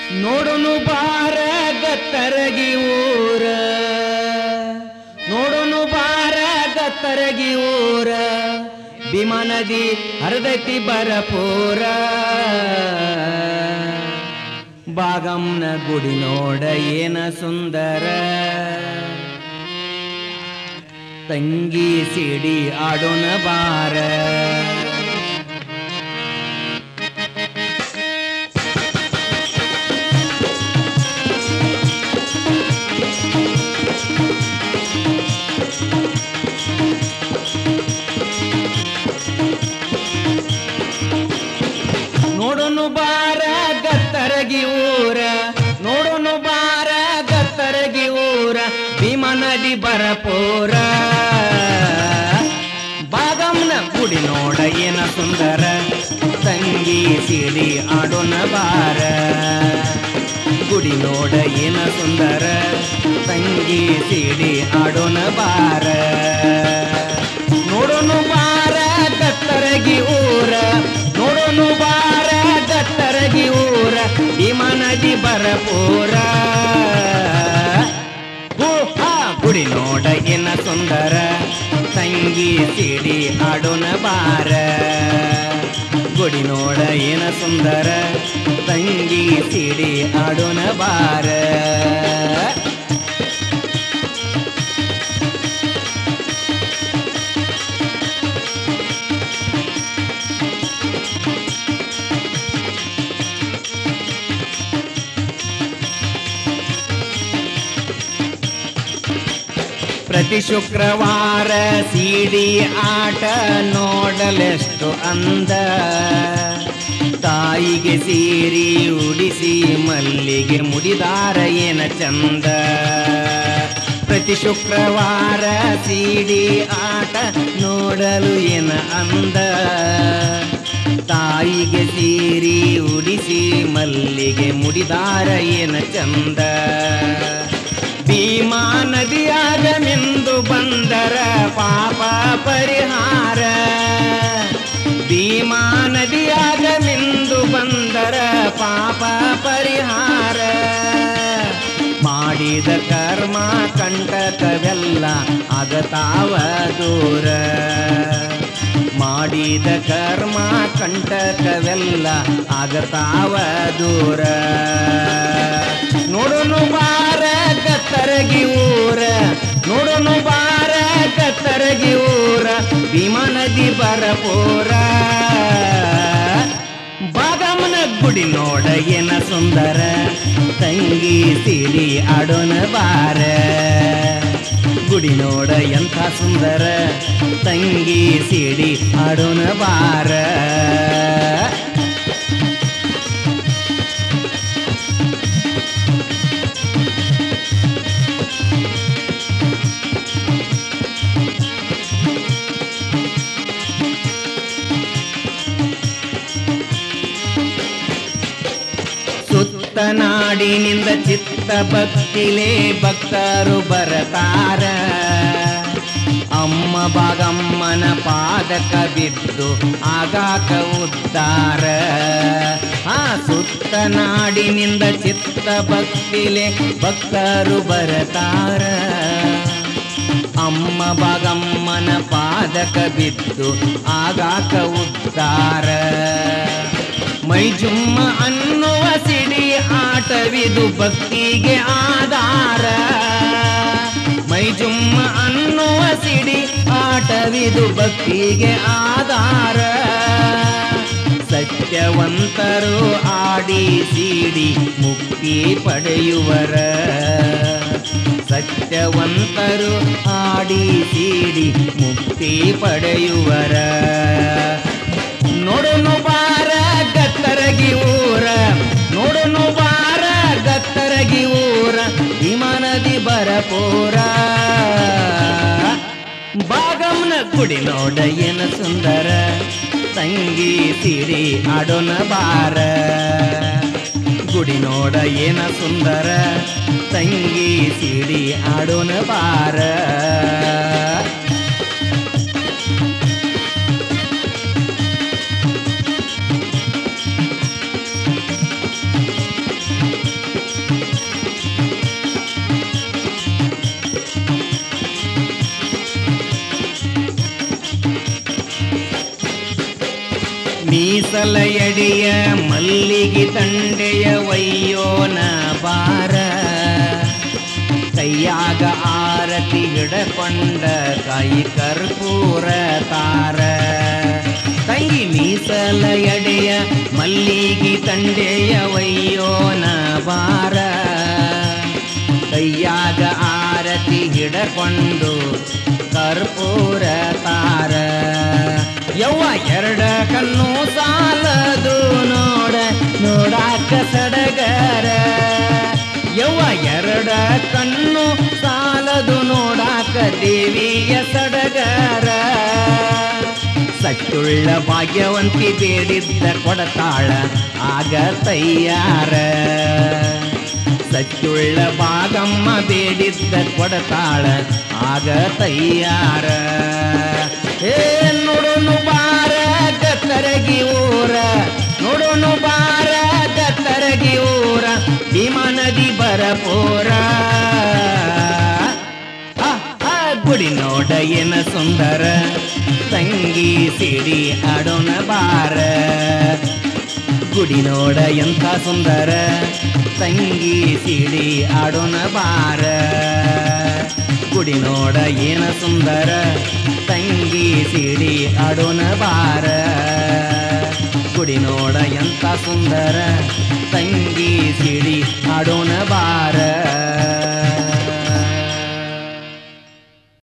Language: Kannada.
ನೋಡೋನು ಬಾರ ಗತ್ತರಗಿ ಊರ ನೋಡೋನು ಬಾರ ಗತ್ತರಗಿ ಊರ ಭೀಮಾ ನದಿ ಹರದೈತಿ ಬರಪೂರ ಬಾಗಮ್ನ ಗುಡಿ ನೋಡ ಏನ ಸುಂದರ ತಂಗಿ ಸಿಡಿ ಆಡೋಣ ಬಾರ ನೋಡೋನು ಬಾರ ಗತ್ತರಗಿ ಊರ ನೋಡೋನು ಬಾರ ಗತ್ತರಗಿ ಊರ ಭೀಮಾ ನದಿ ಬರಪೋರ ಬಾಗಮ್ನ ಗುಡಿ ನೋಡ ಏನ ಸುಂದರ ತಂಗಿ ಸಿಡಿ ಆಡೋಣ ಬಾರ ಗುಡಿ ನೋಡ ಏನ ಸುಂದರ ತಂಗಿ ಸಿಡಿ ಆಡೋಣ ಬಾರ ನೋಡೋನು ಬಾರ ಗತ್ತರಗಿ ಊರ ನೋಡೋನು ಬಾರ ಗತ್ತರಗಿ ಊರ ಭೀಮಾ ನದಿ ಬರಪೂರ ಹೂ ಹಾ ಗುಡಿ ನೋಡ ಏನ ಸುಂದರ ತಂಗಿ ಸಿಡಿ ಆಡೋಣ ಬಾರ ಗುಡಿ ನೋಡ ಏನ ಸುಂದರ ತಂಗಿ ಸಿಡಿ ಆಡೋಣ ಬಾರ ಪ್ರತಿ ಶುಕ್ರವಾರ ಸಿಡಿ ಆಟ ನೋಡಲೆಷ್ಟು ಅಂದ ತಾಯಿಗೆ ಸೀರಿ ಉಡಿಸಿ ಮಲ್ಲಿಗೆ ಮುಡಿದಾರ ಏನ ಚಂದ ಪ್ರತಿ ಶುಕ್ರವಾರ ಸಿಡಿ ಆಟ ನೋಡಲು ಏನ ಅಂದ ತಾಯಿಗೆ ಸೀರಿ ಉಡಿಸಿ ಮಲ್ಲಿಗೆ ಮುಡಿದಾರ ಏನ ಚಂದ ಭೀಮಾ ನದಿಯಾಗ ಮಿಂದು ಬಂದರ ಪಾಪ ಪರಿಹಾರ ಭೀಮಾ ನದಿಯಾಗ ಮಿಂದು ಬಂದರ ಪಾಪ ಪರಿಹಾರ ಮಾಡಿದ ಕರ್ಮ ಕಂಟಕವೆಲ್ಲ ಆಗತಾವ ದೂರ ಮಾಡಿದ ಕರ್ಮ ಕಂಟಕವೆಲ್ಲ ಆಗತಾವ ದೂರ ನೋಡೋನು ಬಾರ ಕತ್ತರಗಿ ಊರ ನೋಡೋನು ಬಾರ ಕತ್ತರಗಿ ಊರ ಭೀಮಾ ನದಿ ಬರಪೋರ ಬಾದಾಮನ ಗುಡಿ ನೋಡ ಏನ ಸುಂದರ ತಂಗಿ ಸಿಡಿ ಆಡೋಣ ಬಾರ ಗುಡಿ ನೋಡ ಎಂಥ ಸುಂದರ ತಂಗಿ ಸಿಡಿ ಆಡೋಣ ಬಾರ ಸುತ್ತ ನಾಡಿನಿಂದ ಚಿತ್ತ ಭಕ್ತಿಲೇ ಭಕ್ತರು ಬರತಾರ ಅಮ್ಮ ಬಾಗಮ್ಮನ ಪಾದಕ ಬಿದ್ದು ಆಗಾಕ ಉದ್ದಾರ ಆ ಸುತ್ತ ನಾಡಿನಿಂದ ಚಿತ್ತ ಭಕ್ತಿಲೆ ಭಕ್ತರು ಬರತಾರ ಅಮ್ಮ ಬಾಗಮ್ಮನ ಪಾದಕ ಬಿದ್ದು ಆಗಾಕ ಉದ್ದಾರ ಮೈಜುಮ್ಮ ಅನ್ನುವ ಸಿಡಿ ಆಟವಿದು ಭಕ್ತಿಗೆ ಆಧಾರ ಮೈಜುಮ್ಮ ಅನ್ನುವ ಸಿಡಿ ಆಟವಿದು ಭಕ್ತಿಗೆ ಆಧಾರ ಸತ್ಯವಂತರು ಆಡಿ ಸಿಡಿ ಮುಕ್ತಿ ಪಡೆಯುವರ ಸತ್ಯವಂತರು ಆಡಿ ಸಿಡಿ ಮುಕ್ತಿ ಪಡೆಯುವರ ನೋಡೋನು ಬಾರ ಗತ್ತರಗಿ ಊರ ನೋಡೋನು ಬಾರ ಗತ್ತರಗಿ ಊರ ಭೀಮಾ ನದಿ ಬರಪೋರ ಬಾಗಮ್ನ ಗುಡಿ ನೋಡ ಏನ ಸುಂದರ ತಂಗಿ ಸಿಡಿ ಆಡೋಣ ಬಾರ ಗುಡಿ ನೋಡ ಏನ ಸುಂದರ ತಂಗಿ ಸಿಡಿ ಆಡೋಣ ಬಾರ ಮೀಸಲ ಎಡೆಯ ಮಲ್ಲಿಗೆ ತಂಡೆಯ ವಯ್ಯೋನ ಬಾರ ಕೈಯಾಗ ಆರತಿ ಹಿಡಕೊಂಡ ಕಾಯಿ ಕರ್ಪೂರ ತಾರ ತಂಗಿ ಮೀಸಲ ಎಡೆಯ ಮಲ್ಲಿಗೆ ತಂಡೆಯ ವಯ್ಯೋನ ಬಾರ ಕೈಯಾಗ ಆರತಿ ಹಿಡಕೊಂಡು ಕರ್ಪೂರ ತಾರ ಯವ್ವ ಎರಡ ಕಣ್ಣು ಸಾಲದು ನೋಡ ನೋಡಾಕ ಸಡಗರ ಯವ್ವ ಎರಡ ಕಣ್ಣು ಸಾಲದು ನೋಡಾಕ ದೇವಿಯ ಸಡಗರ ಸಚ್ಚುಳ್ಳ ಭಾಗ್ಯವಂತಿ ಬೇಡಿದ್ದ ಕೊಡತಾಳ ಆಗ ತಯ್ಯಾರ ಸಚ್ಚುಳ್ಳ ಭಾಗಮ್ಮ ಬೇಡಿದ್ದ ಕೊಡತಾಳ ಆಗ ತಯ್ಯಾರ ಏ ನೋಡೋನು ಬಾರ ಗತ್ತರಗಿ ಊರ ನೋಡೋನು ಬಾರ ಗತ್ತರಗಿ ಊರ ಭೀಮಾ ನದಿ ಬರಪೋರ ಆ, ಆ, ಗುಡಿ ನೋಡ ಏನ ಸುಂದರ ತಂಗಿ ಸಿಡಿ ಆಡೋಣ ಬಾರ ಗುಡಿ ನೋಡ ಎಂಥ ಸುಂದರ ತಂಗಿ ಸಿಡಿ ಆಡೋಣ ಬಾರ ಗುಡಿ ನೋಡ ಏನ ಸುಂದರ ತಂಗಿ ಸಿಡಿ ಆಡೋಣ ಬಾರ ಗುಡಿ ನೋಡ ಎಂಥ ಸುಂದರ ತಂಗಿ ಸಿಡಿ ಆಡೋಣ ಬಾರ